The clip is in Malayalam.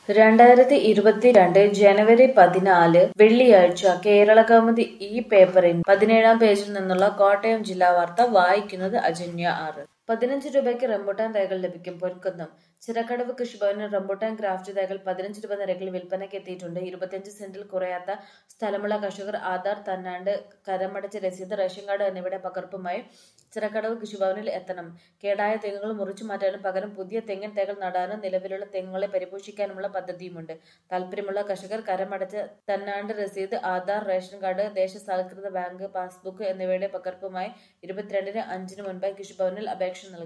രണ്ടായിരത്തി ഇരുപത്തിരണ്ട് ജനുവരി പതിനാല് വെള്ളിയാഴ്ച കേരളകൗമുദി ഈ പേപ്പറിൻ പതിനേഴാം പേജിൽ നിന്നുള്ള കോട്ടയം ജില്ലാ വാർത്ത വായിക്കുന്നത് അജന്യ ആറ് പതിനഞ്ച് രൂപയ്ക്ക് റംബുട്ടാൻ തൈകൾ ലഭിക്കും പൊൻകുന്നം ചിറക്കടവ് കൃഷിഭവനിൽ റംബുട്ടാൻ ക്രാഫ്റ്റ് തൈകൾ പതിനഞ്ച് രൂപ നിരക്കിൽ വിൽപ്പനയ്ക്ക് എത്തിയിട്ടുണ്ട് ഇരുപത്തിയഞ്ച് സെന്റിൽ കുറയാത്ത സ്ഥലമുള്ള കർഷകർ ആധാർ തന്നാണ്ട് കരമടച്ച രസീത് റേഷൻ കാർഡ് എന്നിവയുടെ പകർപ്പുമായി ചിറക്കടവ് കൃഷിഭവനിൽ എത്തണം കേടായ തെങ്ങുകൾ മുറിച്ചു മാറ്റാനും പകരം പുതിയ തെങ്ങിൻ തൈകൾ നടാനും നിലവിലുള്ള തെങ്ങുകളെ പരിപോഷിക്കാനുമുള്ള പദ്ധതിയുമുണ്ട് താല്പര്യമുള്ള കർഷകർ കരമടച്ച തന്നാണ്ട് രസീത് ആധാർ റേഷൻ കാർഡ് ദേശസാൽകൃത ബാങ്ക് പാസ്ബുക്ക് എന്നിവയുടെ പകർപ്പുമായി ഇരുപത്തിരണ്ടിന് അഞ്ചിന് മുൻപായി കൃഷിഭവനിൽ അപേക്ഷ നൽകണം